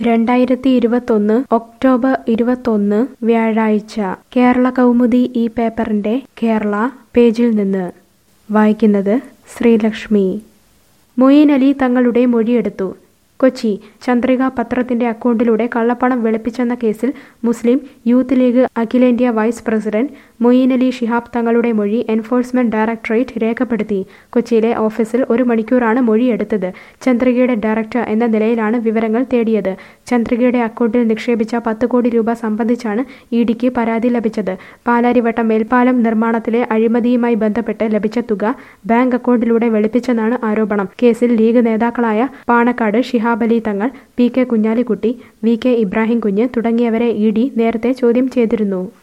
രണ്ടായിരത്തി ഇരുപത്തൊന്ന് ഒക്ടോബർ ഇരുപത്തൊന്ന് വ്യാഴാഴ്ച കേരള കൗമുദി ഈ പേപ്പറിന്റെ കേരള പേജിൽ നിന്ന് വായിക്കുന്നത് ശ്രീലക്ഷ്മി മൊയ്ൻ അലി തങ്ങളുടെ മൊഴിയെടുത്തു കൊച്ചി ചന്ദ്രിക പത്രത്തിന്റെ അക്കൗണ്ടിലൂടെ കള്ളപ്പണം വെളുപ്പിച്ചെന്ന കേസിൽ മുസ്ലിം യൂത്ത് ലീഗ് അഖിലേന്ത്യാ വൈസ് പ്രസിഡന്റ് മൊയ്ൻ അലി ഷിഹാബ് തങ്ങളുടെ മൊഴി എൻഫോഴ്സ്മെന്റ് ഡയറക്ടറേറ്റ് രേഖപ്പെടുത്തി കൊച്ചിയിലെ ഓഫീസിൽ ഒരു മണിക്കൂറാണ് മൊഴിയെടുത്തത് ചന്ദ്രികയുടെ ഡയറക്ടർ എന്ന നിലയിലാണ് വിവരങ്ങൾ തേടിയത് ചന്ദ്രികയുടെ അക്കൗണ്ടിൽ നിക്ഷേപിച്ച പത്ത് കോടി രൂപ സംബന്ധിച്ചാണ് ഇ ഡിക്ക് പരാതി ലഭിച്ചത് പാലാരിവട്ടം മേൽപ്പാലം നിർമ്മാണത്തിലെ അഴിമതിയുമായി ബന്ധപ്പെട്ട് ലഭിച്ച തുക ബാങ്ക് അക്കൗണ്ടിലൂടെ വെളുപ്പിച്ചെന്നാണ് ആരോപണം കേസിൽ ലീഗ് നേതാക്കളായ Panakkad Shihab Ali Thangal P K Kunhalikutty V K Ibrahim Kunju തുടങ്ങിയവരെ ഇ ഡി നേരത്തെ ചോദ്യം ചെയ്തിരുന്നു